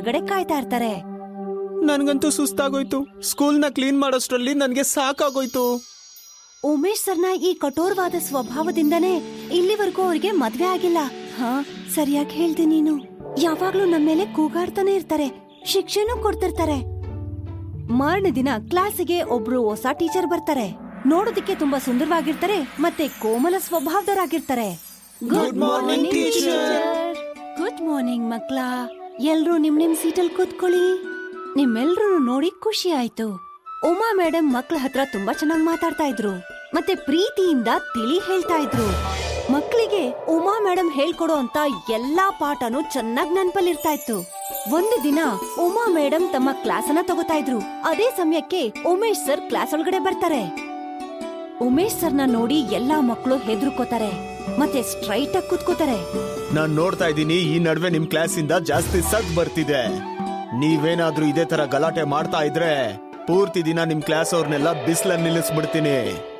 ಹೊರಗಡೆ ಕಾಯ್ತಾ ಇರ್ತಾರೆ ನನ್ಗಂತೂ ಸುಸ್ತಾಗೋಯ್ತು ಸ್ಕೂಲ್ನ ಕ್ಲೀನ್ ಮಾಡೋಷ್ಟ್ರಲ್ಲಿ ನನ್ಗೆ ಸಾಕಾಗೋಯ್ತು ಉಮೇಶ್ ಸರ್ನ ಈ ಕಠೋರವಾದ ಸ್ವಭಾವದಿಂದನೇ ಇಲ್ಲಿವರೆಗೂ ಅವ್ರಿಗೆ ಮದ್ವೆ ಆಗಿಲ್ಲ ಹಾ ಸರಿಯಾಗಿ ಹೇಳ್ದೆ ನೀನು ಯಾವಾಗ್ಲೂ ನಮ್ಮ ಮೇಲೆ ಕೂಗಾಡ್ತಾನೆ ಇರ್ತಾರೆ ಶಿಕ್ಷೆನೂ ಕೊಡ್ತಿರ್ತಾರೆ ಮಾರನೇ ದಿನ ಕ್ಲಾಸಿಗೆ ಒಬ್ರು ಹೊಸ ಟೀಚರ್ ಬರ್ತಾರೆ ನೋಡೋದಕ್ಕೆ ತುಂಬಾ ಸುಂದರವಾಗಿರ್ತಾರೆ ಮತ್ತೆ ಕೋಮಲ ಸ್ವಭಾವದವರಾಗಿರ್ತಾರೆ Good morning, teacher. Good morning ಮಕ್ಳ ಎಲ್ರೂ ನಿಮ್ ನಿಮ್ ಸೀಟಲ್ ಕೂತ್ಕೊಳ್ಳಿ ನಿಮ್ಮೆಲ್ರೂ ನೋಡಿ ಖುಷಿ ಆಯ್ತು ಉಮಾ ಮೇಡಮ್ ಮಕ್ಳ ಹತ್ರ ತುಂಬಾ ಚೆನ್ನಾಗಿ ಮಾತಾಡ್ತಾ ಇದ್ರು ಮತ್ತೆ ಪ್ರೀತಿಯಿಂದ ತಿಳಿ ಹೇಳ್ತಾ ಇದ್ರು ಮಕ್ಕಳಿಗೆ ಉಮಾ ಮೇಡಮ್ ಹೇಳ್ಕೊಡೋ ಅಂತ ಎಲ್ಲಾ ಪಾಠನೂ ಚೆನ್ನಾಗ್ ನೆನ್ಪಲ್ಲಿರ್ತಾ ಇತ್ತು ಒಂದು ದಿನ ಉಮಾ ಮೇಡಮ್ ತಮ್ಮ ಕ್ಲಾಸ್ ಅನ್ನ ತಗೋತಾ ಇದ್ರು ಅದೇ ಸಮಯಕ್ಕೆ ಉಮೇಶ್ ಸರ್ ಕ್ಲಾಸ್ ಒಳಗಡೆ ಬರ್ತಾರೆ ಉಮೇಶ್ ಸರ್ನ ನೋಡಿ ಎಲ್ಲಾ ಮಕ್ಕಳು ಹೆದರ್ಕೋತಾರೆ ಮತ್ತೆ ಸ್ಟ್ರೈಟ್ ಆಗಿ ಕೂತ್ಕೋತಾರೆ ನಾನ್ ನೋಡ್ತಾ ಇದ್ದೀನಿ ಈ ನಡುವೆ ನಿಮ್ ಕ್ಲಾಸಿಂದ ಜಾಸ್ತಿ ಸದ್ ಬರ್ತಿದೆ ನೀವೇನಾದ್ರೂ ಇದೇ ತರ ಗಲಾಟೆ ಮಾಡ್ತಾ ಇದ್ರೆ ಪೂರ್ತಿ ದಿನ ನಿಮ್ ಕ್ಲಾಸ್ ಅವ್ರನ್ನೆಲ್ಲ ಬಿಸ್ಲಲ್ಲಿ ನಿಲ್ಲಿಸ್ಬಿಡ್ತೀನಿ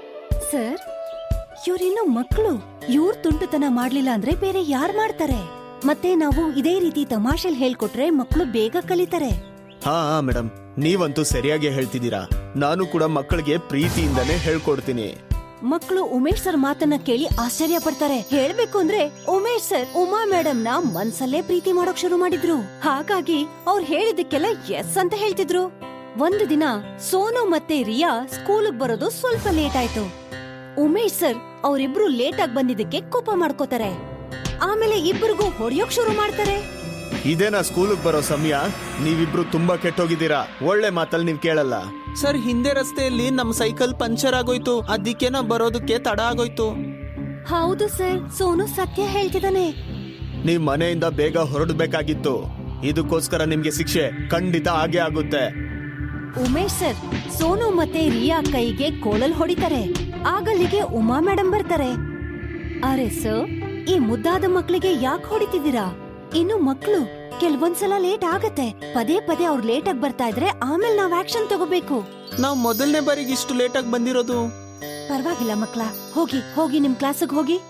ಸರ್ ಇವ್ರಿನ್ನು ಮಕ್ಕಳು ಇವ್ರ ತುಂಟತನ ಮಾಡ್ಲಿಲ್ಲ ಅಂದ್ರೆ ಬೇರೆ ಯಾರ್ ಮಾಡ್ತಾರೆ ಮತ್ತೆ ನಾವು ಇದೇ ರೀತಿ ತಮಾಷೆಲ್ ಹೇಳ್ಕೊಟ್ರೆ ಮಕ್ಕಳು ಬೇಗ ಕಲಿತಾರೆ ಹಾ ಹಾ ಮೇಡಮ್ ನೀವಂತೂ ಸರಿಯಾಗಿ ಹೇಳ್ತಿದ್ದೀರಾ ನಾನು ಕೂಡ ಮಕ್ಕಳಿಗೆ ಪ್ರೀತಿಯಿಂದನೇ ಹೇಳ್ಕೊಡ್ತೀನಿ ಮಕ್ಕಳು ಉಮೇಶ್ ಸರ್ ಮಾತನ್ನ ಕೇಳಿ ಆಶ್ಚರ್ಯ ಪಡ್ತಾರೆ ಹೇಳ್ಬೇಕು ಅಂದ್ರೆ ಉಮೇಶ್ ಸರ್ ಉಮಾ ಮೇಡಮ್ ನ ಮನ್ಸಲ್ಲೇ ಪ್ರೀತಿ ಮಾಡೋಕ್ ಶುರು ಮಾಡಿದ್ರು ಹಾಗಾಗಿ ಅವ್ರು ಹೇಳಿದಕ್ಕೆಲ್ಲ ಎಸ್ ಅಂತ ಹೇಳ್ತಿದ್ರು ಒಂದು ದಿನ ಸೋನು ಮತ್ತೆ ರಿಯಾ ಸ್ಕೂಲ್ಗ್ ಬರೋದು ಸ್ವಲ್ಪ ಲೇಟ್ ಆಯ್ತು ಉಮೇಶ್ ಸರ್ ಅವರಿಬ್ರು ಲೇಟ್ ಆಗಿ ಬಂದಿದ್ದಕ್ಕೆ ಕೋಪ ಮಾಡ್ಕೋತಾರೆ ಆಮೇಲೆ ಇಬ್ಬರಿಗೂ ಹೊಡೆಯೋಕ್ ಶುರು ಮಾಡ್ತಾರೆ ಇದೇನಾ ಸ್ಕೂಲಿಗೆ ಬರೋ ಸಮಯ ನೀವಿಬ್ರು ತುಂಬಾ ಕೆಟ್ಟೋಗಿದ್ದೀರಾ ಒಳ್ಳೆ ಮಾತಲ್ಲಿ ನೀವ್ ಕೇಳಲ್ಲ ಸರ್ ಹಿಂದೆ ರಸ್ತೆಯಲ್ಲಿ ನಮ್ ಸೈಕಲ್ ಪಂಚರ್ ಆಗೋಯ್ತು ಅದಕ್ಕೆ ನಾ ಬರೋದಕ್ಕೆ ತಡ ಆಗೋಯ್ತು ಹೌದು ಸರ್ ಸೋನು ಸತ್ಯ ಹೇಳ್ತಿದ್ದಾನೆ ನೀವ್ ಮನೆಯಿಂದ ಬೇಗ ಹೊರಡ್ಬೇಕಾಗಿತ್ತು ಇದಕ್ಕೋಸ್ಕರ ನಿಮ್ಗೆ ಶಿಕ್ಷೆ ಖಂಡಿತ ಆಗೇ ಆಗುತ್ತೆ ಉಮೇಶ್ ಸರ್ ಸೋನು ಮತ್ತೆ ರಿಯಾ ಕೈಗೆ ಕೋಲಲ್ ಹೊಡಿತಾರೆ ಆಗಲ್ಲಿಗೆ ಉಮಾ ಮೇಡಮ್ ಬರ್ತಾರೆ ಅರೆ ಸರ್ ಈ ಮುದ್ದಾದ ಮಕ್ಕಳಿಗೆ ಯಾಕೆ ಹೊಡಿತಿದ್ದೀರಾ ಇನ್ನು ಮಕ್ಕಳು ಕೆಲವೊಂದ್ಸಲ ಲೇಟ್ ಆಗತ್ತೆ ಪದೇ ಪದೇ ಅವ್ರು ಲೇಟ್ ಆಗಿ ಬರ್ತಾ ಇದ್ರೆ ಆಮೇಲೆ ನಾವ್ ಆಕ್ಷನ್ ತಗೋಬೇಕು ನಾವ್ ಮೊದಲನೇ ಬಾರಿಗೆ ಇಷ್ಟು ಲೇಟ್ ಆಗಿ ಬಂದಿರೋದು ಪರವಾಗಿಲ್ಲ ಮಕ್ಳ ಹೋಗಿ ಹೋಗಿ ನಿಮ್ ಕ್ಲಾಸಿಗೆ ಹೋಗಿ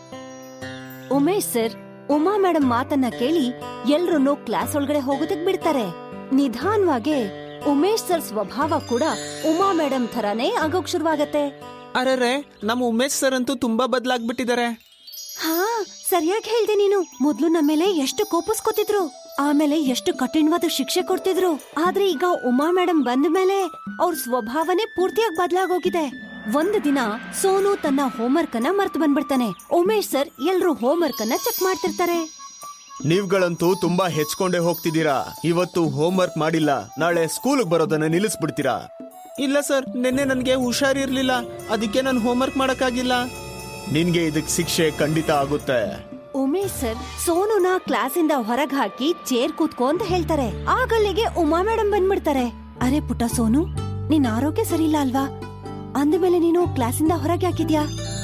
ಉಮೇಶ್ ಸರ್ ಉಮಾ ಮೇಡಮ್ ಮಾತನ್ನ ಕೇಳಿ ಎಲ್ರನ್ನೂ ಕ್ಲಾಸ್ ಒಳಗಡೆ ಹೋಗೋದಕ್ ಬಿಡ್ತಾರೆ ನಿಧಾನವಾಗೆ ಉಮೇಶ್ ಸರ್ ಸ್ವಭಾವ ಕೂಡ ಉಮಾ ಮೇಡಮ್ ಥರಾನೇ ಆಗೋಕ್ ಶುರುವಾಗತ್ತೆ ಅರೆ ನಮ್ಮ ಉಮೇಶ್ ಸರ್ ಅಂತೂ ತುಂಬಾ ಬದಲಾಗ್ಬಿಟ್ಟಿದ್ದಾರೆ ಹಾ ಸರಿಯಾಗಿ ಹೇಳ್ದೆ ನೀನು ಮೊದ್ಲು ನಮ್ಮ ಮೇಲೆ ಎಷ್ಟು ಕೋಪಿಸ್ಕೊತಿದ್ರು ಆಮೇಲೆ ಎಷ್ಟು ಕಠಿಣವಾದ ಶಿಕ್ಷೆ ಕೊಡ್ತಿದ್ರು ಆದ್ರೆ ಈಗ ಉಮಾ ಮೇಡಮ್ ಬಂದ ಮೇಲೆ ಅವ್ರ ಸ್ವಭಾವನೆ ಪೂರ್ತಿಯಾಗಿ ಬದಲಾಗೋಗಿದೆ ಒಂದು ದಿನ ಸೋನು ತನ್ನ ಹೋಮ್ವರ್ಕ್ ಅನ್ನ ಮರ್ತು ಬಂದ್ಬಿಡ್ತಾನೆ ಉಮೇಶ್ ಸರ್ ಎಲ್ರು ಹೋಮ್ವರ್ಕ್ ಅನ್ನ ಚೆಕ್ ಮಾಡ್ತಿರ್ತಾರೆ ನೀವ್ಗಳಂತೂ ತುಂಬಾ ಹೆಚ್ಕೊಂಡೇ ಹೋಗ್ತಿದ್ದೀರಾ ಇವತ್ತು ಹೋಮ್ವರ್ಕ್ ಮಾಡಿಲ್ಲ ನಾಳೆ ಸ್ಕೂಲ್ಗೆ ಬರೋದನ್ನ ನಿಲ್ಲಿಸ್ಬಿಡ್ತೀರಾ ಇಲ್ಲ ಸರ್ ನಿನ್ನೆ ನನ್ಗೆ ಹುಷಾರಿರ್ಲಿಲ್ಲ ಅದಕ್ಕೆ ನಾನು ಹೋಮ್ವರ್ಕ್ ಮಾಡಕ್ಕಾಗಿಲ್ಲ ನಿನ್ಗೆ ಇದಕ್ ಶಿಕ್ಷೆ ಖಂಡಿತ ಆಗುತ್ತೆ ಉಮೇಶ್ ಸರ್ ಸೋನುನ ಕ್ಲಾಸಿಂದ ಹೊರಗ್ ಹಾಕಿ ಚೇರ್ ಕೂತ್ಕೋ ಅಂತ ಹೇಳ್ತಾರೆ ಆಗಲ್ಲಿಗೆ ಉಮಾ ಮೇಡಮ್ ಬಂದ್ಬಿಡ್ತಾರೆ ಅರೆ ಪುಟ್ಟ ಸೋನು ನಿನ್ ಆರೋಗ್ಯ ಸರಿ ಇಲ್ಲ ಅಲ್ವಾ ಅಂದ್ಮೇಲೆ ನೀನು ಕ್ಲಾಸಿಂದ ಹೊರಗೆ ಹಾಕಿದ್ಯಾ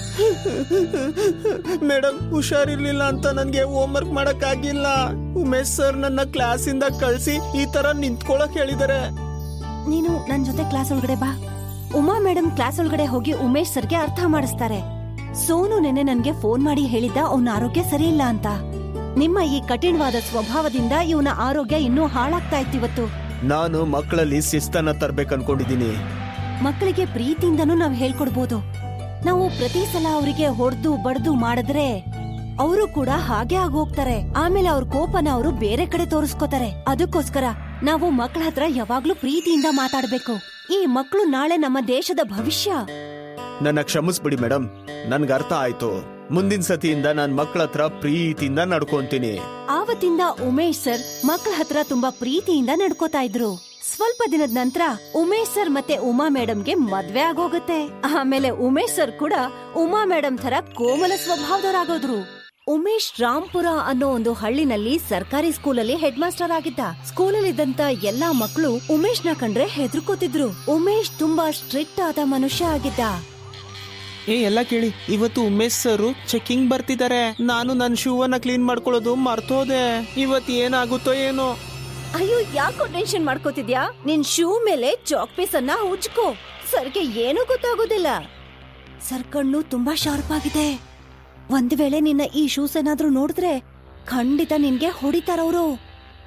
ಮೇಡಮ್ ಹುಷಾರಿರ್ಲಿಲ್ಲ ಅಂತ ನನ್ಗೆ ಹೋಮ್ವರ್ಕ್ ಮಾಡಕ್ಕಾಗಿಲ್ಲ ಉಮೇಶ್ ಸರ್ ನನ್ನ ಕ್ಲಾಸಿಂದ ಕಳ್ಸಿ ಈ ತರ ನಿಂತ್ಕೊಳಕ್ ಹೇಳಿದಾರೆ ನೀನು ನನ್ ಜೊತೆ ಕ್ಲಾಸ್ ಒಳಗಡೆ ಬಾ ಉಮಾ ಮೇಡಮ್ ಕ್ಲಾಸ್ ಒಳಗಡೆ ಹೋಗಿ ಉಮೇಶ್ ಸರ್ಗೆ ಅರ್ಥ ಮಾಡಿಸ್ತಾರೆ ಸೋನು ನೆನೆ ನನ್ಗೆ ಫೋನ್ ಮಾಡಿ ಹೇಳಿದ್ದ ಅವನ ಆರೋಗ್ಯ ಸರಿ ಇಲ್ಲ ಅಂತ ನಿಮ್ಮ ಈ ಕಠಿಣವಾದ ಸ್ವಭಾವದಿಂದ ಇವನ ಆರೋಗ್ಯ ಇನ್ನೂ ಹಾಳಾಗ್ತಾ ಇತ್ತಿವತ್ತು ನಾನು ಮಕ್ಕಳಲ್ಲಿ ಶಿಸ್ತನ್ನ ತರ್ಬೇಕು ಅನ್ಕೊಂಡಿದೀನಿ ಮಕ್ಕಳಿಗೆ ಪ್ರೀತಿಯಿಂದನೂ ನಾವ್ ಹೇಳ್ಕೊಡ್ಬೋದು ನಾವು ಪ್ರತಿ ಸಲ ಅವರಿಗೆ ಹೊಡೆದು ಬಡ್ದು ಮಾಡಿದ್ರೆ ಅವರು ಕೂಡ ಹಾಗೆ ಆಗೋಗ್ತಾರೆ ಆಮೇಲೆ ಅವ್ರ ಕೋಪನ ಅವರು ಬೇರೆ ಕಡೆ ತೋರಿಸ್ಕೋತಾರೆ ಅದಕ್ಕೋಸ್ಕರ ನಾವು ಮಕ್ಕಳ ಹತ್ರ ಯಾವಾಗ್ಲೂ ಪ್ರೀತಿಯಿಂದ ಮಾತಾಡ್ಬೇಕು ಈ ಮಕ್ಕಳು ನಾಳೆ ನಮ್ಮ ದೇಶದ ಭವಿಷ್ಯ ನನ್ನ ಕ್ಷಮಿಸ್ಬಿಡಿ ಮೇಡಮ್ ನನ್ಗೆ ಅರ್ಥ ಆಯ್ತು ಮುಂದಿನ ಸತಿಯಿಂದ ನಾನ್ ಮಕ್ಕಳ ಹತ್ರ ಪ್ರೀತಿಯಿಂದ ನಡ್ಕೊಂತೀನಿ ಆವತ್ತಿಂದ ಉಮೇಶ್ ಸರ್ ಮಕ್ಕಳ ಹತ್ರ ತುಂಬಾ ಪ್ರೀತಿಯಿಂದ ನಡ್ಕೋತಾ ಇದ್ರು ಸ್ವಲ್ಪ ದಿನದ ನಂತರ ಉಮೇಶ್ ಸರ್ ಮತ್ತೆ ಉಮಾ ಮೇಡಮ್ಗೆ ಮದ್ವೆ ಆಗೋಗತ್ತೆ ಆಮೇಲೆ ಉಮೇಶ್ ಸರ್ ಕೂಡ ಉಮಾ ಮೇಡಮ್ ತರ ಕೋಮಲ ಸ್ವಭಾವದವರಾಗೋದ್ರು ಉಮೇಶ್ ರಾಂಪುರ ಅನ್ನೋ ಒಂದು ಹಳ್ಳಿನಲ್ಲಿ ಸರ್ಕಾರಿ ಸ್ಕೂಲಲ್ಲಿ ಹೆಡ್ ಮಾಸ್ಟರ್ ಆಗಿದ್ದ ಸ್ಕೂಲಲ್ಲಿದ್ದಂತ ಎಲ್ಲಾ ಮಕ್ಕಳು ಉಮೇಶ್ ನ ಕಂಡ್ರೆ ಹೆದರ್ಕೋತಿದ್ರು ಉಮೇಶ್ ತುಂಬಾ ಸ್ಟ್ರಿಕ್ಟ್ ಆದ ಮನುಷ್ಯ ಆಗಿದ್ದ ಏ ಎಲ್ಲ ಕೇಳಿ ಇವತ್ತು ಉಮೇಶ್ ಸರ್ ಚೆಕಿಂಗ್ ಬರ್ತಿದ್ದಾರೆ ನಾನು ನನ್ನ ಶೂ ಅನ್ನ ಕ್ಲೀನ್ ಮಾಡ್ಕೊಳ್ಳೋದು ಮರ್ತೋದೆ ಇವತ್ತು ಏನಾಗುತ್ತೋ ಏನೋ ಅಯ್ಯೋ ಯಾಕೋ ಟೆನ್ಷನ್ ಮಾಡ್ಕೋತಿದ್ಯಾ ನಿನ್ ಶೂ ಮೇಲೆ ಚಾಕ್ ಪೀಸ್ ಅನ್ನ ಉಜ್ಕೋ ಸರ್ಗೆ ಏನೂ ಗೊತ್ತಾಗೋದಿಲ್ಲ ಸರ್ ಕಣ್ಣು ತುಂಬಾ ಶಾರ್ಪ್ ಆಗಿದೆ ಒಂದ್ ವೇಳೆ ನಿನ್ನ ಈ ಶೂಸ್ ಏನಾದ್ರೂ ನೋಡಿದ್ರೆ ಖಂಡಿತ ನಿನ್ಗೆ ಹೊಡಿತಾರವ್ರು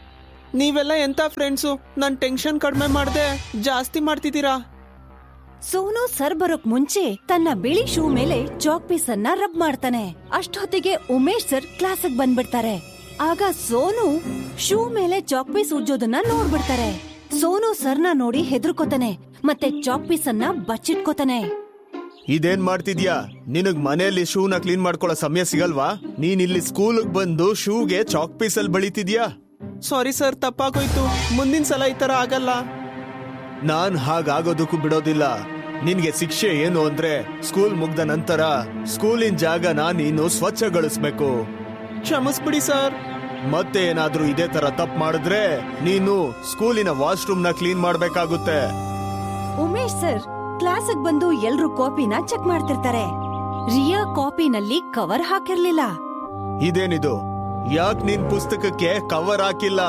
ನೀವೆಲ್ಲ ಎಂತ ಫ್ರೆಂಡ್ಸು ನನ್ ಟೆನ್ಷನ್ ಕಡಿಮೆ ಮಾಡ್ದೆ ಜಾಸ್ತಿ ಮಾಡ್ತಿದ್ದೀರಾ ಸೋನು ಸರ್ ಬರೋಕ್ ಮುಂಚೆ ತನ್ನ ಬಿಳಿ ಶೂ ಮೇಲೆ ಚಾಕ್ ಪೀಸ್ ಅನ್ನ ರಬ್ ಮಾಡ್ತಾನೆ ಅಷ್ಟೊತ್ತಿಗೆ ಉಮೇಶ್ ಸರ್ ಕ್ಲಾಸಿಗ್ ಬಂದ್ಬಿಡ್ತಾರೆ ಆಗ ಸೋನು ಶೂ ಮೇಲೆ ಚಾಕ್ ಪೀಸ್ ಉಜ್ಜೋದನ್ನ ನೋಡ್ಬಿಡ್ತಾರೆ ಸೋನು ಸರ್ನ ನೋಡಿ ಹೆದರ್ಕೋತಾನೆ ಮತ್ತೆ ಚಾಕ್ ಪೀಸ್ ಅನ್ನ ಬಚ್ಚಿಟ್ಕೋತಾನೆ ಇದೇನ್ ಮಾಡ್ತಿದ್ಯಾ ನಿನಗ್ ಮನೆಯಲ್ಲಿ ಶೂನ ಕ್ಲೀನ್ ಮಾಡ್ಕೊಳ್ಳೋ ಸಮಯ ಸಿಗಲ್ವಾ ನೀನ್ ಇಲ್ಲಿ ಸ್ಕೂಲ್ಗ್ ಬಂದು ಶೂಗೆ ಚಾಕ್ ಪೀಸ್ ಅಲ್ಲಿ ಬಳಿತಿದ್ಯಾ ಸಾರಿ ಸರ್ ತಪ್ಪಾಗೋಯ್ತು ಮುಂದಿನ ಸಲ ಈ ತರ ಆಗಲ್ಲ ನಾನ್ ಹಾಗಾಗೋದಕ್ಕೂ ಬಿಡೋದಿಲ್ಲ ನಿನ್ಗೆ ಶಿಕ್ಷೆ ಏನು ಅಂದ್ರೆ ಸ್ಕೂಲ್ ಮುಗ್ದ ನಂತರ ಸ್ಕೂಲಿನ ಜಾಗನ ನೀನು ಸ್ವಚ್ಛಗೊಳಿಸ್ಬೇಕು ಕ್ಷಮಿಸ್ಬಿಡಿ ಸರ್ ಮತ್ತೆ ಏನಾದ್ರೂ ಇದೇ ತರ ತಪ್ಪು ಮಾಡಿದ್ರೆ ನೀನು ಸ್ಕೂಲಿನ ವಾಶ್ರೂಮ್ ನ ಕ್ಲೀನ್ ಮಾಡ್ಬೇಕಾಗುತ್ತೆ ಉಮೇಶ್ ಸರ್ ಕ್ಲಾಸಿಗ್ ಬಂದು ಎಲ್ರು ಕಾಪಿನ ಚೆಕ್ ಮಾಡ್ತಿರ್ತಾರೆ ರಿಯಾ ಕಾಪಿನಲ್ಲಿ ಕವರ್ ಹಾಕಿರ್ಲಿಲ್ಲ ಇದೇನಿದು ಯಾಕ್ ನಿನ್ ಪುಸ್ತಕಕ್ಕೆ ಕವರ್ ಹಾಕಿಲ್ಲ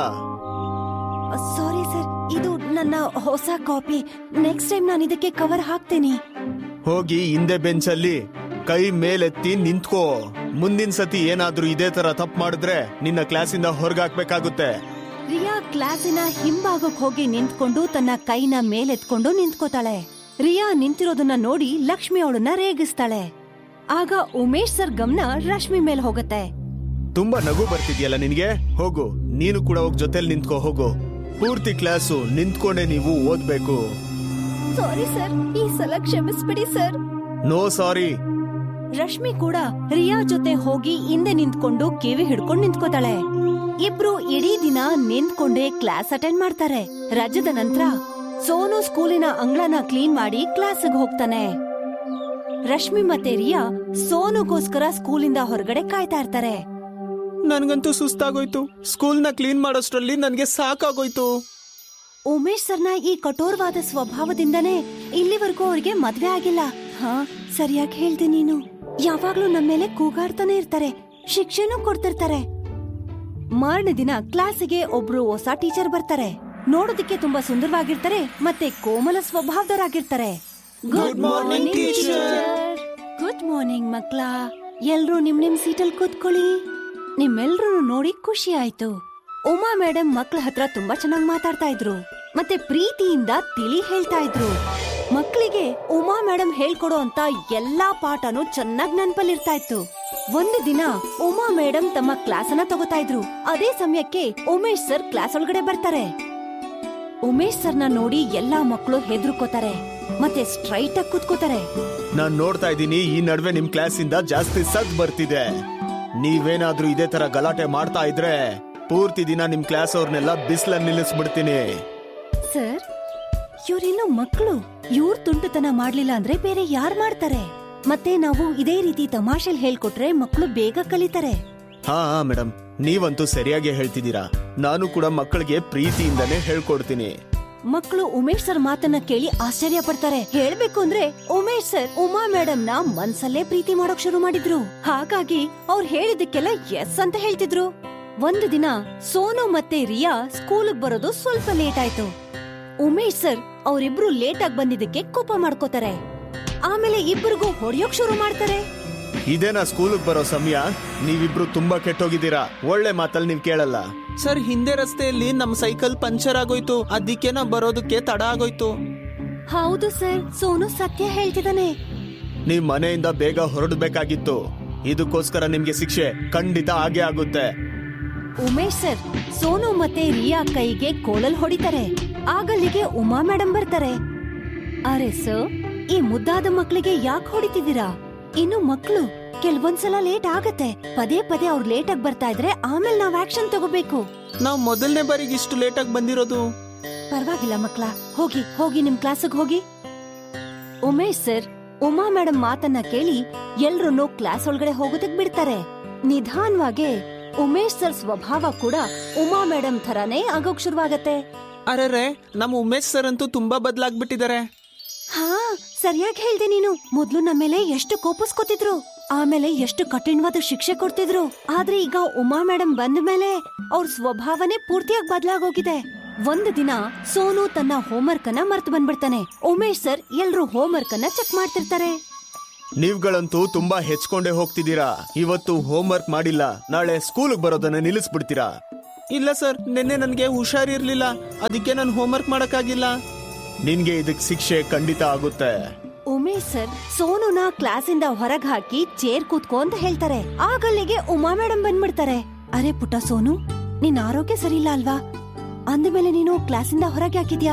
ಸಾರಿ ಸರ್ ಇದು ನನ್ನ ಹೊಸ ಕಾಪಿ ನೆಕ್ಸ್ಟ್ ಟೈಮ್ ನಾನು ಇದಕ್ಕೆ ಕವರ್ ಹಾಕ್ತೇನೆ ಹೋಗಿ ಹಿಂದೆ ಬೆಂಚಲ್ಲಿ ಕೈ ಮೇಲೆತ್ತಿ ನಿಂತ್ಕೋ ಮುಂದಿನ ಸತಿ ಏನಾದ್ರೂ ಇದೇ ತರ ತಪ್ಪು ಮಾಡಿದ್ರೆ ನಿನ್ನ ಕ್ಲಾಸಿಂದ ಹೊರಗಾಕ್ಬೇಕಾಗುತ್ತೆ ರಿಯಾ ಕ್ಲಾಸಿನ ಹಿಂಭಾಗಕ್ ಹೋಗಿ ನಿಂತ್ಕೊಂಡು ತನ್ನ ಕೈನ ಮೇಲೆತ್ಕೊಂಡು ನಿಂತ್ಕೋತಾಳೆ ರಿಯಾ ನಿಂತಿರೋದನ್ನ ನೋಡಿ ಲಕ್ಷ್ಮಿ ಅವಳನ್ನ ರೇಗಿಸ್ತಾಳೆ ಆಗ ಉಮೇಶ್ ಸರ್ ಗಮನ ರಶ್ಮಿ ಮೇಲ್ ಹೋಗತ್ತೆ ತುಂಬಾ ನಗು ಬರ್ತಿದ್ಯಲ್ಲ ನಿನ್ಗೆ ಹೋಗು ನೀನು ಕೂಡ ಹೋಗ್ ಜೊತೆಲಿ ನಿಂತ್ಕೋ ಹೋಗು ಪೂರ್ತಿ ಕ್ಲಾಸು ನಿಂತ್ಕೊಂಡೆ ನೀವು ಓದ್ಬೇಕು ಸಾರಿ ಸರ್ ಈ ಸಲ ಕ್ಷಮಿಸ್ಬಿಡಿ ಸರ್ ನೋ ಸಾರಿ ರಶ್ಮಿ ಕೂಡ ರಿಯಾ ಜೊತೆ ಹೋಗಿ ಹಿಂದೆ ನಿಂತ್ಕೊಂಡು ಕಿವಿ ಹಿಡ್ಕೊಂಡು ನಿಂತ್ಕೋತಾಳೆ ಇಬ್ರು ಇಡೀ ದಿನ ನಿಂತ್ಕೊಂಡೇ ಕ್ಲಾಸ್ ಅಟೆಂಡ್ ಮಾಡ್ತಾರೆ ರಜದ ನಂತರ ಸೋನು ಸ್ಕೂಲಿನ ಅಂಗಳನ ಕ್ಲೀನ್ ಮಾಡಿ ಕ್ಲಾಸ್ಗೆ ಹೋಗ್ತಾನೆ ರಶ್ಮಿ ಮತ್ತೆ ರಿಯಾ ಸೋನುಗೋಸ್ಕರ ಸ್ಕೂಲಿಂದ ಹೊರಗಡೆ ಕಾಯ್ತಾ ಇರ್ತಾರೆ ನನ್ಗಂತೂ ಸುಸ್ತಾಗೋಯ್ತು ಸ್ಕೂಲ್ನ ಕ್ಲೀನ್ ಮಾಡೋಷ್ಟ್ರಲ್ಲಿ ನನ್ಗೆ ಸಾಕಾಗೋಯ್ತು ಉಮೇಶ್ ಸರ್ನ ಈ ಕಠೋರವಾದ ಸ್ವಭಾವದಿಂದನೇ ಇಲ್ಲಿವರೆಗೂ ಅವ್ರಿಗೆ ಮದ್ವೆ ಆಗಿಲ್ಲ ಹಾ ಸರಿಯಾಗಿ ಹೇಳ್ದೆ ನೀನು ಯಾವಾಗ್ಲೂ ನಮ್ಮ ಮೇಲೆ ಕೂಗಾಡ್ತಾನೆ ಇರ್ತಾರೆ ಶಿಕ್ಷೆನೂ ಕೊಡ್ತಿರ್ತಾರೆ ಮಾರನೇ ದಿನ ಕ್ಲಾಸಿಗೆ ಒಬ್ರು ಹೊಸ ಟೀಚರ್ ಬರ್ತಾರೆ ನೋಡೋದಕ್ಕೆ ತುಂಬಾ ಸುಂದರವಾಗಿರ್ತಾರೆ ಮತ್ತೆ ಕೋಮಲ ಸ್ವಭಾವದವರಾಗಿರ್ತಾರೆ Good morning, teacher. Good morning ಮಕ್ಳ ಎಲ್ರೂ ನಿಮ್ ನಿಮ್ ಸೀಟಲ್ ಕೂತ್ಕೊಳ್ಳಿ ನಿಮ್ಮೆಲ್ರೂ ನೋಡಿ ಖುಷಿ ಆಯ್ತು ಉಮಾ ಮೇಡಮ್ ಮಕ್ಳ ಹತ್ರ ತುಂಬಾ ಚೆನ್ನಾಗಿ ಮಾತಾಡ್ತಾ ಇದ್ರು ಮತ್ತೆ ಪ್ರೀತಿಯಿಂದ ತಿಳಿ ಹೇಳ್ತಾ ಇದ್ರು ಮಕ್ಕಳಿಗೆ ಉಮಾ ಮೇಡಮ್ ಹೇಳ್ಕೊಡೋ ಅಂತ ಎಲ್ಲಾ ಪಾಠನೂ ಚೆನ್ನಾಗ್ ನೆನ್ಪಲ್ಲಿರ್ತಾ ಇತ್ತು ಒಂದು ದಿನ ಉಮಾ ಮೇಡಮ್ ತಮ್ಮ ಕ್ಲಾಸ್ ಅನ್ನ ತಗೋತಾ ಇದ್ರು ಅದೇ ಸಮಯಕ್ಕೆ ಉಮೇಶ್ ಸರ್ ಕ್ಲಾಸ್ ಒಳಗಡೆ ಬರ್ತಾರೆ ಉಮೇಶ್ ಸರ್ನ ನೋಡಿ ಎಲ್ಲಾ ಮಕ್ಕಳು ಹೆದರ್ಕೋತಾರೆ ಮತ್ತೆ ಸ್ಟ್ರೈಟ್ ಆಗಿ ಕೂತ್ಕೋತಾರೆ ನಾನ್ ನೋಡ್ತಾ ಇದ್ದೀನಿ ಈ ನಡುವೆ ನಿಮ್ ಕ್ಲಾಸಿಂದ ಜಾಸ್ತಿ ಸದ್ ಬರ್ತಿದೆ ನೀವೇನಾದ್ರೂ ಇದೇ ತರ ಗಲಾಟೆ ಮಾಡ್ತಾ ಇದ್ರೆ ಪೂರ್ತಿ ದಿನ ನಿಮ್ ಕ್ಲಾಸ್ ಅವ್ರನ್ನೆಲ್ಲ ಬಿಸ್ಲಲ್ಲಿ ನಿಲ್ಲಿಸ್ಬಿಡ್ತೀನಿ ಸರ್ ಇವ್ರೇನು ಮಕ್ಕಳು ಇವ್ರ ತುಂಟತನ ಮಾಡ್ಲಿಲ್ಲ ಅಂದ್ರೆ ಬೇರೆ ಯಾರ್ ಮಾಡ್ತಾರೆ ಮತ್ತೆ ನಾವು ಇದೇ ರೀತಿ ತಮಾಷೆಲ್ ಹೇಳ್ಕೊಟ್ರೆ ಮಕ್ಕಳು ಬೇಗ ಕಲಿತಾರೆ ಹಾ ಹಾ ಮೇಡಮ್ ನೀವಂತೂ ಸರಿಯಾಗಿ ಹೇಳ್ತಿದ್ದೀರಾ ನಾನು ಕೂಡ ಮಕ್ಕಳಿಗೆ ಪ್ರೀತಿಯಿಂದನೇ ಹೇಳ್ಕೊಡ್ತೀನಿ ಮಕ್ಕಳು ಉಮೇಶ್ ಸರ್ ಮಾತನ್ನ ಕೇಳಿ ಆಶ್ಚರ್ಯ ಪಡ್ತಾರೆ ಹೇಳ್ಬೇಕು ಅಂದ್ರೆ ಉಮೇಶ್ ಸರ್ ಉಮಾ ಮೇಡಮ್ ನ ಮನ್ಸಲ್ಲೇ ಪ್ರೀತಿ ಮಾಡೋಕ್ ಶುರು ಮಾಡಿದ್ರು ಹಾಗಾಗಿ ಅವ್ರು ಹೇಳಿದಕ್ಕೆಲ್ಲ ಎಸ್ ಅಂತ ಹೇಳ್ತಿದ್ರು ಒಂದು ದಿನ ಸೋನು ಮತ್ತೆ ರಿಯಾ ಸ್ಕೂಲ್ಗ್ ಬರೋದು ಸ್ವಲ್ಪ ಲೇಟ್ ಆಯ್ತು ಉಮೇಶ್ ಸರ್ ಅವರಿಬ್ರು ಲೇಟ್ ಆಗಿ ಬಂದಿದ್ದಕ್ಕೆ ಕೋಪ ಮಾಡ್ಕೋತಾರೆ ಆಮೇಲೆ ಇಬ್ಬರಿಗೂ ಹೊಡೆಯೋಕ್ ಶುರು ಮಾಡ್ತಾರೆ ಇದೇನಾ ಸ್ಕೂಲಿಗೆ ಬರೋ ಸಮಯ ನೀವಿಬ್ರು ತುಂಬಾ ಕೆಟ್ಟೋಗಿದ್ದೀರಾ ಒಳ್ಳೆ ಮಾತಲ್ಲಿ ನೀವ್ ಕೇಳಲ್ಲ ಸರ್ ಹಿಂದೆ ರಸ್ತೆಯಲ್ಲಿ ನಮ್ ಸೈಕಲ್ ಪಂಚರ್ ಆಗೋಯ್ತು ಅದಕ್ಕೆ ನಾ ಬರೋದಕ್ಕೆ ತಡ ಆಗೋಯ್ತು ಹೌದು ಸರ್ ಸೋನು ಸತ್ಯ ಹೇಳ್ತಿದ್ದಾನೆ ನೀವ್ ಮನೆಯಿಂದ ಬೇಗ ಹೊರಡ್ಬೇಕಾಗಿತ್ತು ಇದಕ್ಕೋಸ್ಕರ ನಿಮ್ಗೆ ಶಿಕ್ಷೆ ಖಂಡಿತ ಆಗೇ ಆಗುತ್ತೆ ಉಮೇಶ್ ಸರ್ ಸೋನು ಮತ್ತೆ ರಿಯಾ ಕೈಗೆ ಕೋಲಲ್ ಹೊಡಿತಾರೆ ಆಗಲ್ಲಿಗೆ ಉಮಾ ಮೇಡಮ್ ಬರ್ತಾರೆ ಅರೆ ಸರ್ ಈ ಮುದ್ದಾದ ಮಕ್ಕಳಿಗೆ ಯಾಕೆ ಹೊಡಿತಿದ್ದೀರಾ ಇನ್ನು ಮಕ್ಕಳು ಕೆಲವೊಂದ್ಸಲ ಲೇಟ್ ಆಗತ್ತೆ ಪದೇ ಪದೇ ಅವ್ರು ಲೇಟ್ ಆಗಿ ಬರ್ತಾ ಇದ್ರೆ ಆಮೇಲೆ ನಾವ್ ಆಕ್ಷನ್ ತಗೋಬೇಕು ನಾವ್ ಮೊದಲನೇ ಬಾರಿಗೆ ಇಷ್ಟು ಲೇಟ್ ಆಗಿ ಬಂದಿರೋದು ಪರವಾಗಿಲ್ಲ ಮಕ್ಳ ಹೋಗಿ ಹೋಗಿ ನಿಮ್ ಕ್ಲಾಸಿಗೆ ಹೋಗಿ ಉಮೇಶ್ ಸರ್ ಉಮಾ ಮೇಡಮ್ ಮಾತನ್ನ ಕೇಳಿ ಎಲ್ರನ್ನೂ ಕ್ಲಾಸ್ ಒಳಗಡೆ ಹೋಗೋದಕ್ ಬಿಡ್ತಾರೆ ನಿಧಾನವಾಗೆ ಉಮೇಶ್ ಸರ್ ಸ್ವಭಾವ ಕೂಡ ಉಮಾ ಮೇಡಮ್ ಥರಾನೇ ಆಗೋಕ್ ಶುರುವಾಗತ್ತೆ ಅರೆ ನಮ್ ಉಮೇಶ್ ಸರ್ ಅಂತೂ ತುಂಬಾ ಬದಲಾಗ್ಬಿಟ್ಟಿದ್ದಾರೆ ಹಾ ಸರಿಯಾಗಿ ಹೇಳ್ದೆ ನೀನು ಮೊದ್ಲು ನಮ್ಮ ಮೇಲೆ ಎಷ್ಟು ಕೋಪಿಸ್ಕೊತಿದ್ರು ಆಮೇಲೆ ಎಷ್ಟು ಕಠಿಣವಾದ ಶಿಕ್ಷೆ ಕೊಡ್ತಿದ್ರು ಆದ್ರೆ ಈಗ ಉಮಾ ಮೇಡಮ್ ಬಂದ ಮೇಲೆ ಅವ್ರ ಸ್ವಭಾವನೆ ಪೂರ್ತಿಯಾಗಿ ಬದಲಾಗೋಗಿದೆ ಒಂದು ದಿನ ಸೋನು ತನ್ನ ಹೋಮ್ವರ್ಕ್ ಅನ್ನ ಮರ್ತು ಬಂದ್ಬಿಡ್ತಾನೆ ಉಮೇಶ್ ಸರ್ ಎಲ್ರು ಹೋಮ್ವರ್ಕ್ ಅನ್ನ ಚೆಕ್ ಮಾಡ್ತಿರ್ತಾರೆ ನೀವ್ಗಳಂತೂ ತುಂಬಾ ಹೆಚ್ಕೊಂಡೇ ಹೋಗ್ತಿದ್ದೀರಾ ಇವತ್ತು ಹೋಮ್ ವರ್ಕ್ ಮಾಡಿಲ್ಲ ನಾಳೆ ಸ್ಕೂಲ್ಗೆ ಬರೋದನ್ನ ನಿಲ್ಲಿಸ್ಬಿಡ್ತೀರಾ ಇಲ್ಲ ಸರ್ ನಿನ್ನೆ ನನಗೆ ಹುಷಾರಿರ್ಲಿಲ್ಲ ಅದಕ್ಕೆ ನಾನು ಹೋಮ್ವರ್ಕ್ ಮಾಡಕ್ಕಾಗಿಲ್ಲ ನಿನ್ಗೆ ಇದಕ್ ಶಿಕ್ಷೆ ಖಂಡಿತ ಆಗುತ್ತೆ ಉಮೇಶ್ ಸರ್ ಸೋನುನ ಕ್ಲಾಸಿಂದ ಹೊರಗ್ ಹಾಕಿ ಚೇರ್ ಕೂತ್ಕೋ ಅಂತ ಹೇಳ್ತಾರೆ ಆಗಲ್ಲಿಗೆ ಉಮಾ ಮೇಡಮ್ ಬಂದ್ಬಿಡ್ತಾರೆ ಅರೆ ಪುಟ್ಟ ಸೋನು ನಿನ್ ಆರೋಗ್ಯ ಸರಿ ಇಲ್ಲ ಅಲ್ವಾ ಅಂದ್ಮೇಲೆ ನೀನು ಕ್ಲಾಸಿಂದ ಹೊರಗೆ ಹಾಕಿದ್ಯಾ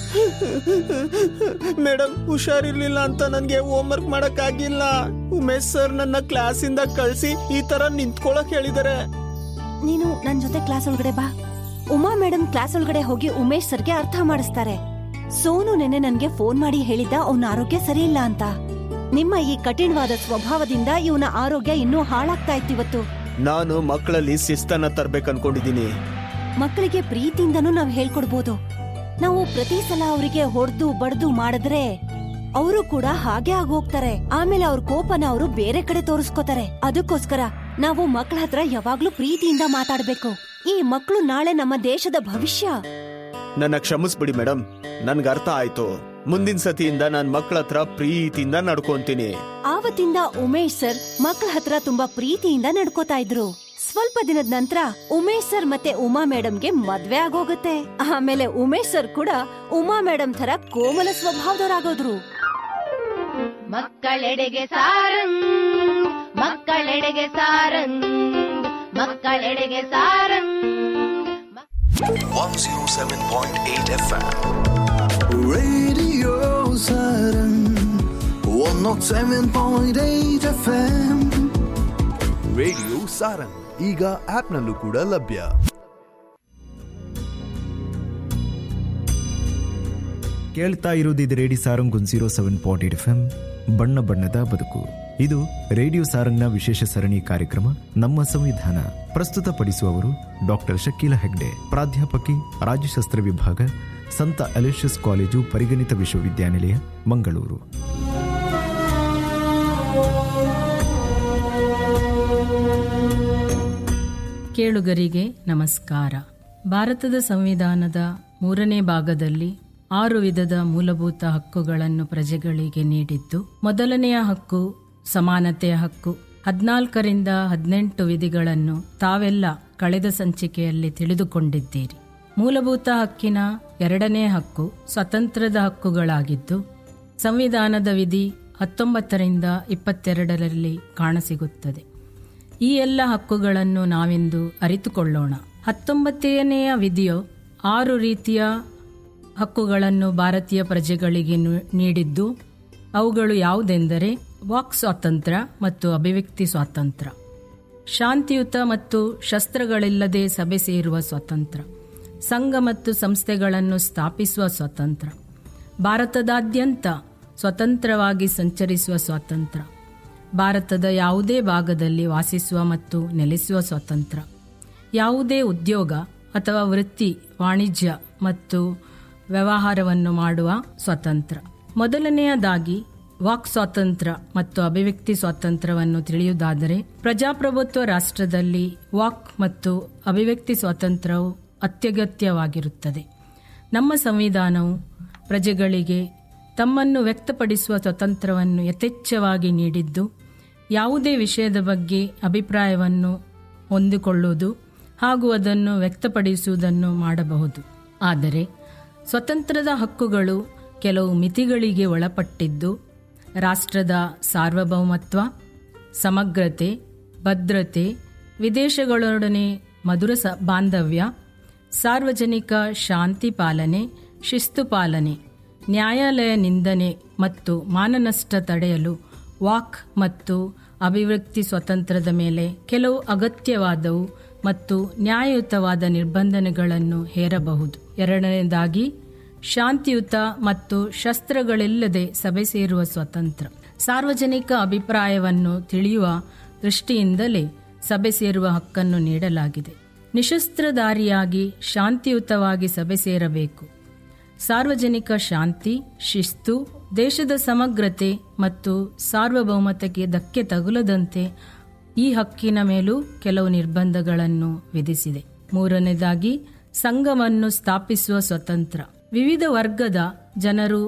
ಮೇಡಮ್ ಹುಷಾರಿರ್ಲಿಲ್ಲ ಅಂತ ನನ್ಗೆ ಹೋಮ್ವರ್ಕ್ ಮಾಡಕ್ಕಾಗಿಲ್ಲ ಉಮೇಶ್ ಸರ್ ನನ್ನ ಕ್ಲಾಸಿಂದ ಕಳ್ಸಿ ಈ ತರ ನಿಂತ್ಕೊಳಕ್ ಹೇಳಿದಾರೆ ನೀನು ನನ್ ಜೊತೆ ಕ್ಲಾಸ್ ಒಳಗಡೆ ಬಾ ಉಮಾ ಮೇಡಮ್ ಕ್ಲಾಸ್ ಒಳಗಡೆ ಹೋಗಿ ಉಮೇಶ್ ಸರ್ಗೆ ಅರ್ಥ ಮಾಡಿಸ್ತಾರೆ ಸೋನು ನೆನ್ನೆ ನನ್ಗೆ ಫೋನ್ ಮಾಡಿ ಹೇಳಿದ್ದ ಅವನ ಆರೋಗ್ಯ ಸರಿ ಇಲ್ಲ ಅಂತ ನಿಮ್ಮ ಈ ಕಠಿಣವಾದ ಸ್ವಭಾವದಿಂದ ಇವನ ಆರೋಗ್ಯ ಇನ್ನೂ ಹಾಳಾಗ್ತಾ ಇತ್ತು ಇವತ್ತು ನಾನು ಮಕ್ಕಳಲ್ಲಿ ಶಿಸ್ತನ್ನ ತರ್ಬೇಕು ಅನ್ಕೊಂಡಿದೀನಿ ಮಕ್ಕಳಿಗೆ ಪ್ರೀತಿಯಿಂದನೂ ನಾವ್ ಹೇಳ್ಕೊಡ್ಬೋದು ನಾವು ಪ್ರತಿ ಸಲ ಅವರಿಗೆ ಹೊಡೆದು ಬಡ್ದು ಮಾಡಿದ್ರೆ ಅವರು ಕೂಡ ಹಾಗೆ ಆಗೋಗ್ತಾರೆ ಆಮೇಲೆ ಅವ್ರ ಕೋಪನ ಅವರು ಬೇರೆ ಕಡೆ ತೋರಿಸ್ಕೋತಾರೆ ಅದಕ್ಕೋಸ್ಕರ ನಾವು ಮಕ್ಕಳ ಹತ್ರ ಯಾವಾಗ್ಲೂ ಪ್ರೀತಿಯಿಂದ ಮಾತಾಡ್ಬೇಕು ಈ ಮಕ್ಕಳು ನಾಳೆ ನಮ್ಮ ದೇಶದ ಭವಿಷ್ಯ ನನ್ನ ಕ್ಷಮಿಸ್ಬಿಡಿ ಮೇಡಮ್ ನನ್ಗೆ ಅರ್ಥ ಆಯ್ತು ಮುಂದಿನ ಸತಿಯಿಂದ ನಾನ್ ಮಕ್ಕಳ ಹತ್ರ ಪ್ರೀತಿಯಿಂದ ನಡ್ಕೊಂತೀನಿ ಆವತ್ತಿಂದ ಉಮೇಶ್ ಸರ್ ಮಕ್ಕಳ ಹತ್ರ ತುಂಬಾ ಪ್ರೀತಿಯಿಂದ ನಡ್ಕೋತಾ ಇದ್ರು ಸ್ವಲ್ಪ ದಿನದ ನಂತರ ಉಮೇಶ್ ಸರ್ ಮತ್ತೆ ಉಮಾ ಮೇಡಮ್ಗೆ ಮದ್ವೆ ಆಗೋಗುತ್ತೆ ಆಮೇಲೆ ಉಮೇಶ್ ಸರ್ ಕೂಡ ಉಮಾ ಮೇಡಮ್ ತರ ಕೋಮಲ ಸ್ವಭಾವದವರಾಗೋದ್ರು ಮಕ್ಕಳೆಡೆಗೆ ಸಾರಂಗ್ ಮಕ್ಕಳೆಡೆಗೆ ಸಾರಂಗ್ ಮಕ್ಕಳೆಡೆಗೆ Sarang 107.8 FM. Radio Saturn 107.8 FM radio Sarang ಈಗ ಆಪ್ನಲ್ಲೂ ಕೂಡ ಲಭ್ಯ ಕೇಳ್ತಾ ಇರೋದು ಇದು radio Sarang one zero seven point eight F M ಬಣ್ಣ ಬಣ್ಣದ ಬದುಕು ಇದು ರೇಡಿಯೋ ಸಾರಂಗ್ನ ವಿಶೇಷ ಸರಣಿ ಕಾರ್ಯಕ್ರಮ ನಮ್ಮ ಸಂವಿಧಾನ ಪ್ರಸ್ತುತಪಡಿಸುವವರು ಡಾಕ್ಟರ್ ಶಕೀಲ ಹೆಗ್ಡೆ ಪ್ರಾಧ್ಯಾಪಕಿ ರಾಜ್ಯಶಾಸ್ತ್ರ ವಿಭಾಗ ಸಂತ ಅಲೋಷಿಯಸ್ ಕಾಲೇಜು ಪರಿಗಣಿತ ವಿಶ್ವವಿದ್ಯಾನಿಲಯ ಮಂಗಳೂರು ಕೇಳುಗರಿಗೆ ನಮಸ್ಕಾರ ಭಾರತದ ಸಂವಿಧಾನದ ಮೂರನೇ ಭಾಗದಲ್ಲಿ ಆರು ವಿಧದ ಮೂಲಭೂತ ಹಕ್ಕುಗಳನ್ನು ಪ್ರಜೆಗಳಿಗೆ ನೀಡಿದ್ದು ಮೊದಲನೆಯ ಹಕ್ಕು ಸಮಾನತೆಯ ಹಕ್ಕು ಹದಿನಾಲ್ಕರಿಂದ ಹದಿನೆಂಟು ವಿಧಿಗಳನ್ನು ತಾವೆಲ್ಲ ಕಳೆದ ಸಂಚಿಕೆಯಲ್ಲಿ ತಿಳಿದುಕೊಂಡಿದ್ದೀರಿ ಮೂಲಭೂತ ಹಕ್ಕಿನ ಎರಡನೇ ಹಕ್ಕು ಸ್ವತಂತ್ರದ ಹಕ್ಕುಗಳಾಗಿದ್ದು ಸಂವಿಧಾನದ ವಿಧಿ ಹತ್ತೊಂಬತ್ತರಿಂದ ಇಪ್ಪತ್ತೆರಡರಲ್ಲಿ ಕಾಣಸಿಗುತ್ತದೆ ಈ ಎಲ್ಲ ಹಕ್ಕುಗಳನ್ನು ನಾವಿಂದು ಅರಿತುಕೊಳ್ಳೋಣ ಹತ್ತೊಂಬತ್ತನೆಯ ವಿಧಿಯು ಆರು ರೀತಿಯ ಹಕ್ಕುಗಳನ್ನು ಭಾರತೀಯ ಪ್ರಜೆಗಳಿಗೆ ನು- ನೀಡಿದ್ದು ಅವುಗಳು ಯಾವುದೆಂದರೆ ವಾಕ್ ಸ್ವಾತಂತ್ರ್ಯ ಮತ್ತು ಅಭಿವ್ಯಕ್ತಿ ಸ್ವಾತಂತ್ರ್ಯ ಶಾಂತಿಯುತ ಮತ್ತು ಶಸ್ತ್ರಗಳಿಲ್ಲದೆ ಸಭೆ ಸೇರುವ ಸ್ವಾತಂತ್ರ್ಯ ಸಂಘ ಮತ್ತು ಸಂಸ್ಥೆಗಳನ್ನು ಸ್ಥಾಪಿಸುವ ಸ್ವಾತಂತ್ರ್ಯ ಭಾರತದಾದ್ಯಂತ ಸ್ವತಂತ್ರವಾಗಿ ಸಂಚರಿಸುವ ಸ್ವಾತಂತ್ರ್ಯ ಭಾರತದ ಯಾವುದೇ ಭಾಗದಲ್ಲಿ ವಾಸಿಸುವ ಮತ್ತು ನೆಲೆಸುವ ಸ್ವಾತಂತ್ರ್ಯ ಯಾವುದೇ ಉದ್ಯೋಗ ಅಥವಾ ವೃತ್ತಿ ವಾಣಿಜ್ಯ ಮತ್ತು ವ್ಯವಹಾರವನ್ನು ಮಾಡುವ ಸ್ವಾತಂತ್ರ್ಯ ಮೊದಲನೆಯದಾಗಿ ವಾಕ್ ಸ್ವಾತಂತ್ರ್ಯ ಮತ್ತು ಅಭಿವ್ಯಕ್ತಿ ಸ್ವಾತಂತ್ರ್ಯವನ್ನು ತಿಳಿಯುವುದಾದರೆ ಪ್ರಜಾಪ್ರಭುತ್ವ ರಾಷ್ಟ್ರದಲ್ಲಿ ವಾಕ್ ಮತ್ತು ಅಭಿವ್ಯಕ್ತಿ ಸ್ವಾತಂತ್ರ್ಯವು ಅತ್ಯಗತ್ಯವಾಗಿರುತ್ತದೆ ನಮ್ಮ ಸಂವಿಧಾನವು ಪ್ರಜೆಗಳಿಗೆ ತಮ್ಮನ್ನು ವ್ಯಕ್ತಪಡಿಸುವ ಸ್ವಾತಂತ್ರ್ಯವನ್ನು ಯಥೇಚ್ಛವಾಗಿ ನೀಡಿದ್ದು ಯಾವುದೇ ವಿಷಯದ ಬಗ್ಗೆ ಅಭಿಪ್ರಾಯವನ್ನು ಹೊಂದಿಕೊಳ್ಳುವುದು ಹಾಗೂ ಅದನ್ನು ವ್ಯಕ್ತಪಡಿಸುವುದನ್ನು ಮಾಡಬಹುದು ಆದರೆ ಸ್ವತಂತ್ರದ ಹಕ್ಕುಗಳು ಕೆಲವು ಮಿತಿಗಳಿಗೆ ಒಳಪಟ್ಟಿದ್ದು ರಾಷ್ಟ್ರದ ಸಾರ್ವಭೌಮತ್ವ ಸಮಗ್ರತೆ ಭದ್ರತೆ ವಿದೇಶಗಳೊಡನೆ ಮಧುರ ಸ ಬಾಂಧವ್ಯ ಸಾರ್ವಜನಿಕ ಶಾಂತಿ ಪಾಲನೆ ಶಿಸ್ತು ಪಾಲನೆ ನ್ಯಾಯಾಲಯ ನಿಂದನೆ ಮತ್ತು ಮಾನನಷ್ಟ ತಡೆಯಲು ವಾಕ್ ಮತ್ತು ಅಭಿವ್ಯಕ್ತಿ ಸ್ವಾತಂತ್ರ್ಯದ ಮೇಲೆ ಕೆಲವು ಅಗತ್ಯವಾದವು ಮತ್ತು ನ್ಯಾಯಯುತವಾದ ನಿರ್ಬಂಧನೆಗಳನ್ನು ಹೇರಬಹುದು ಎರಡನೇದಾಗಿ ಶಾಂತಿಯುತ ಮತ್ತು ಶಸ್ತ್ರಗಳಿಲ್ಲದೆ ಸಭೆ ಸೇರುವ ಸ್ವಾತಂತ್ರ್ಯ ಸಾರ್ವಜನಿಕ ಅಭಿಪ್ರಾಯವನ್ನು ತಿಳಿಯುವ ದೃಷ್ಟಿಯಿಂದಲೇ ಸಭೆ ಸೇರುವ ಹಕ್ಕನ್ನು ನೀಡಲಾಗಿದೆ ನಿಶಸ್ತ್ರಧಾರಿಯಾಗಿ ಶಾಂತಿಯುತವಾಗಿ ಸಭೆ ಸೇರಬೇಕು ಸಾರ್ವಜನಿಕ ಶಾಂತಿ ಶಿಸ್ತು ದೇಶದ ಸಮಗ್ರತೆ ಮತ್ತು ಸಾರ್ವಭೌಮತೆಗೆ ಧಕ್ಕೆ ತಗುಲದಂತೆ ಈ ಹಕ್ಕಿನ ಮೇಲೂ ಕೆಲವು ನಿರ್ಬಂಧಗಳನ್ನು ವಿಧಿಸಿದೆ ಮೂರನೇದಾಗಿ ಸಂಘವನ್ನು ಸ್ಥಾಪಿಸುವ ಸ್ವತಂತ್ರ ವಿವಿಧ ವರ್ಗದ ಜನರು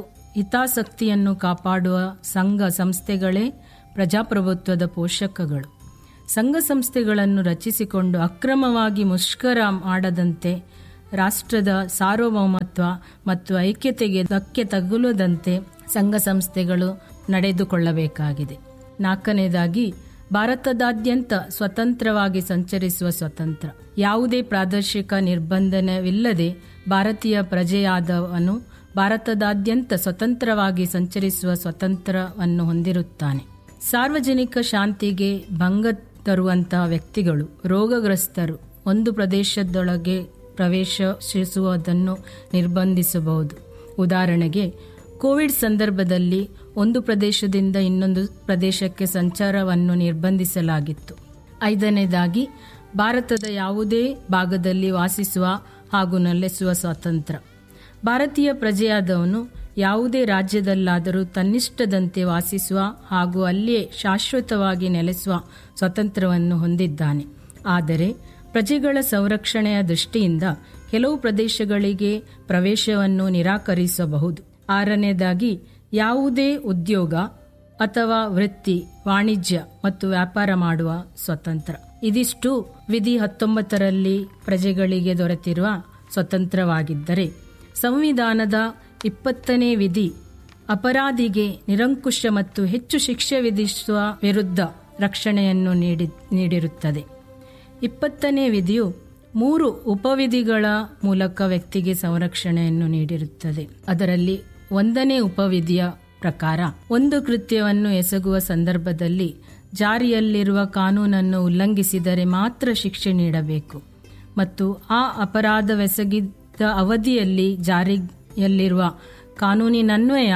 ಹಿತಾಸಕ್ತಿಯನ್ನು ಕಾಪಾಡುವ ಸಂಘ ಸಂಸ್ಥೆಗಳೇ ಪ್ರಜಾಪ್ರಭುತ್ವದ ಪೋಷಕಗಳು ಸಂಘ ಸಂಸ್ಥೆಗಳನ್ನು ರಚಿಸಿಕೊಂಡು ಅಕ್ರಮವಾಗಿ ಮುಷ್ಕರ ಮಾಡದಂತೆ ರಾಷ್ಟ್ರದ ಸಾರ್ವಭೌಮತ್ವ ಮತ್ತು ಐಕ್ಯತೆಗೆ ಧಕ್ಕೆ ತಗುಲದಂತೆ ಸಂಘ ಸಂಸ್ಥೆಗಳು ನಡೆದುಕೊಳ್ಳಬೇಕಾಗಿದೆ ನಾಲ್ಕನೇದಾಗಿ ಭಾರತದಾದ್ಯಂತ ಸ್ವತಂತ್ರವಾಗಿ ಸಂಚರಿಸುವ ಸ್ವತಂತ್ರ ಯಾವುದೇ ಪ್ರಾದೇಶಿಕ ನಿರ್ಬಂಧನವಿಲ್ಲದೆ ಭಾರತೀಯ ಪ್ರಜೆಯಾದವನು ಭಾರತದಾದ್ಯಂತ ಸ್ವತಂತ್ರವಾಗಿ ಸಂಚರಿಸುವ ಸ್ವತಂತ್ರವನ್ನು ಹೊಂದಿರುತ್ತಾನೆ ಸಾರ್ವಜನಿಕ ಶಾಂತಿಗೆ ಭಂಗ ತರುವಂತಹ ವ್ಯಕ್ತಿಗಳು ರೋಗಗ್ರಸ್ತರು ಒಂದು ಪ್ರದೇಶದೊಳಗೆ ಪ್ರವೇಶಿಸುವುದನ್ನು ನಿರ್ಬಂಧಿಸಬಹುದು ಉದಾಹರಣೆಗೆ ಕೋವಿಡ್ ಸಂದರ್ಭದಲ್ಲಿ ಒಂದು ಪ್ರದೇಶದಿಂದ ಇನ್ನೊಂದು ಪ್ರದೇಶಕ್ಕೆ ಸಂಚಾರವನ್ನು ನಿರ್ಬಂಧಿಸಲಾಗಿತ್ತು ಐದನೇದಾಗಿ ಭಾರತದ ಯಾವುದೇ ಭಾಗದಲ್ಲಿ ವಾಸಿಸುವ ಹಾಗೂ ನೆಲೆಸುವ ಸ್ವಾತಂತ್ರ್ಯ ಭಾರತೀಯ ಪ್ರಜೆಯಾದವನು ಯಾವುದೇ ರಾಜ್ಯದಲ್ಲಾದರೂ ತನ್ನಿಷ್ಟದಂತೆ ವಾಸಿಸುವ ಹಾಗೂ ಅಲ್ಲಿಯೇ ಶಾಶ್ವತವಾಗಿ ನೆಲೆಸುವ ಸ್ವಾತಂತ್ರ್ಯವನ್ನು ಹೊಂದಿದ್ದಾನೆ ಆದರೆ ಪ್ರಜೆಗಳ ಸಂರಕ್ಷಣೆಯ ದೃಷ್ಟಿಯಿಂದ ಕೆಲವು ಪ್ರದೇಶಗಳಿಗೆ ಪ್ರವೇಶವನ್ನು ನಿರಾಕರಿಸಬಹುದು ಆರನೇದಾಗಿ ಯಾವುದೇ ಉದ್ಯೋಗ ಅಥವಾ ವೃತ್ತಿ ವಾಣಿಜ್ಯ ಮತ್ತು ವ್ಯಾಪಾರ ಮಾಡುವ ಸ್ವತಂತ್ರ ಇದಿಷ್ಟು ವಿಧಿ ಹತ್ತೊಂಬತ್ತರಲ್ಲಿ ಪ್ರಜೆಗಳಿಗೆ ದೊರೆತಿರುವ ಸ್ವತಂತ್ರವಾಗಿದ್ದರೆ ಸಂವಿಧಾನದ ಇಪ್ಪತ್ತನೇ ವಿಧಿ ಅಪರಾಧಿಗೆ ನಿರಂಕುಶ ಮತ್ತು ಹೆಚ್ಚು ಶಿಕ್ಷೆ ವಿಧಿಸುವ ವಿರುದ್ಧ ರಕ್ಷಣೆಯನ್ನು ನೀಡಿ ನೀಡಿರುತ್ತದೆ ಇಪ್ಪತ್ತನೇ ವಿಧಿಯು ಮೂರು ಉಪವಿಧಿಗಳ ಮೂಲಕ ವ್ಯಕ್ತಿಗೆ ಸಂರಕ್ಷಣೆಯನ್ನು ನೀಡಿರುತ್ತದೆ ಅದರಲ್ಲಿ ಒಂದನೇ ಉಪವಿಧಿಯ ಪ್ರಕಾರ ಒಂದು ಕೃತ್ಯವನ್ನು ಎಸಗುವ ಸಂದರ್ಭದಲ್ಲಿ ಜಾರಿಯಲ್ಲಿರುವ ಕಾನೂನನ್ನು ಉಲ್ಲಂಘಿಸಿದರೆ ಮಾತ್ರ ಶಿಕ್ಷೆ ನೀಡಬೇಕು ಮತ್ತು ಆ ಅಪರಾಧವೆಸಗಿದ ಅವಧಿಯಲ್ಲಿ ಜಾರಿಯಲ್ಲಿರುವ ಕಾನೂನಿನನ್ವಯ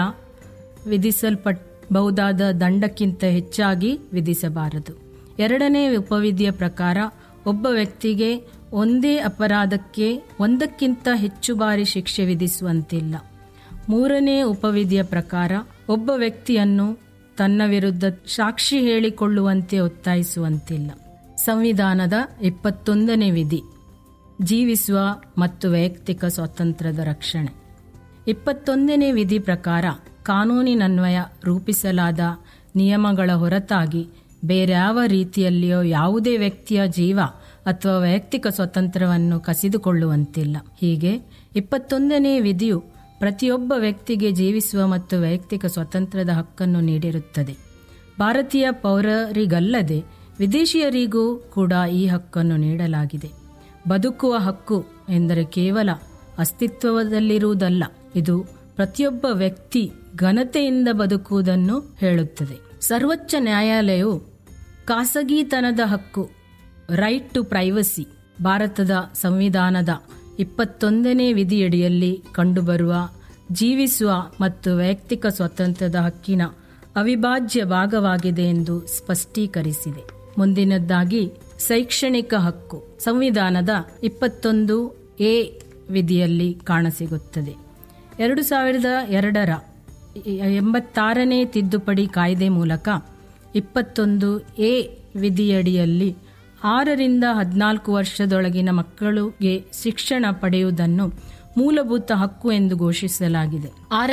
ವಿಧಿಸಲ್ಪಡಬಹುದಾದ ದಂಡಕ್ಕಿಂತ ಹೆಚ್ಚಾಗಿ ವಿಧಿಸಬಾರದು ಎರಡನೇ ಉಪವಿಧಿಯ ಪ್ರಕಾರ ಒಬ್ಬ ವ್ಯಕ್ತಿಗೆ ಒಂದೇ ಅಪರಾಧಕ್ಕೆ ಒಂದಕ್ಕಿಂತ ಹೆಚ್ಚು ಬಾರಿ ಶಿಕ್ಷೆ ವಿಧಿಸುವಂತಿಲ್ಲ ಮೂರನೇ ಉಪವಿಧಿಯ ಪ್ರಕಾರ ಒಬ್ಬ ವ್ಯಕ್ತಿಯನ್ನು ತನ್ನ ವಿರುದ್ಧ ಸಾಕ್ಷಿ ಹೇಳಿಕೊಳ್ಳುವಂತೆ ಒತ್ತಾಯಿಸುವಂತಿಲ್ಲ ಸಂವಿಧಾನದ ಇಪ್ಪತ್ತೊಂದನೇ ವಿಧಿ ಜೀವಿಸುವ ಮತ್ತು ವೈಯಕ್ತಿಕ ಸ್ವಾತಂತ್ರ್ಯದ ರಕ್ಷಣೆ ಇಪ್ಪತ್ತೊಂದನೇ ವಿಧಿ ಪ್ರಕಾರ ಕಾನೂನಿನನ್ವಯ ರೂಪಿಸಲಾದ ನಿಯಮಗಳ ಹೊರತಾಗಿ ಬೇರ್ಯಾವ ರೀತಿಯಲ್ಲಿಯೋ ಯಾವುದೇ ವ್ಯಕ್ತಿಯ ಜೀವ ಅಥವಾ ವೈಯಕ್ತಿಕ ಸ್ವಾತಂತ್ರ್ಯವನ್ನು ಕಸಿದುಕೊಳ್ಳುವಂತಿಲ್ಲ ಹೀಗೆ ಇಪ್ಪತ್ತೊಂದನೇ ವಿಧಿಯು ಪ್ರತಿಯೊಬ್ಬ ವ್ಯಕ್ತಿಗೆ ಜೀವಿಸುವ ಮತ್ತು ವೈಯಕ್ತಿಕ ಸ್ವಾತಂತ್ರ್ಯದ ಹಕ್ಕನ್ನು ನೀಡಿರುತ್ತದೆ ಭಾರತೀಯ ಪೌರರಿಗಲ್ಲದೆ ವಿದೇಶಿಯರಿಗೂ ಕೂಡ ಈ ಹಕ್ಕನ್ನು ನೀಡಲಾಗಿದೆ ಬದುಕುವ ಹಕ್ಕು ಎಂದರೆ ಕೇವಲ ಅಸ್ತಿತ್ವದಲ್ಲಿರುವುದಲ್ಲ ಇದು ಪ್ರತಿಯೊಬ್ಬ ವ್ಯಕ್ತಿ ಘನತೆಯಿಂದ ಬದುಕುವುದನ್ನು ಹೇಳುತ್ತದೆ ಸರ್ವೋಚ್ಚ ನ್ಯಾಯಾಲಯವು ಖಾಸಗಿತನದ ಹಕ್ಕು ರೈಟ್ ಟು ಪ್ರೈವಸಿ ಭಾರತದ ಸಂವಿಧಾನದ ಇಪ್ಪತ್ತೊಂದನೇ ವಿಧಿಯಡಿಯಲ್ಲಿ ಕಂಡುಬರುವ ಜೀವಿಸುವ ಮತ್ತು ವೈಯಕ್ತಿಕ ಸ್ವಾತಂತ್ರ್ಯದ ಹಕ್ಕಿನ ಅವಿಭಾಜ್ಯ ಭಾಗವಾಗಿದೆ ಎಂದು ಸ್ಪಷ್ಟೀಕರಿಸಿದೆ ಮುಂದಿನದ್ದಾಗಿ ಶೈಕ್ಷಣಿಕ ಹಕ್ಕು ಸಂವಿಧಾನದ ಇಪ್ಪತ್ತೊಂದು ಎ ವಿಧಿಯಲ್ಲಿ ಕಾಣಸಿಗುತ್ತದೆ ಎರಡು ಸಾವಿರದ ಎರಡರ ಎಂಬತ್ತಾರನೇ ತಿದ್ದುಪಡಿ ಕಾಯ್ದೆ ಮೂಲಕ ಇಪ್ಪತ್ತೊಂದು ಎ ವಿಧಿಯಡಿಯಲ್ಲಿ ಆರರಿಂದ ಹದಿನಾಲ್ಕು ವರ್ಷದೊಳಗಿನ ಮಕ್ಕಳಿಗೆ ಶಿಕ್ಷಣ ಪಡೆಯುವುದನ್ನು ಮೂಲಭೂತ ಹಕ್ಕು ಎಂದು ಘೋಷಿಸಲಾಗಿದೆ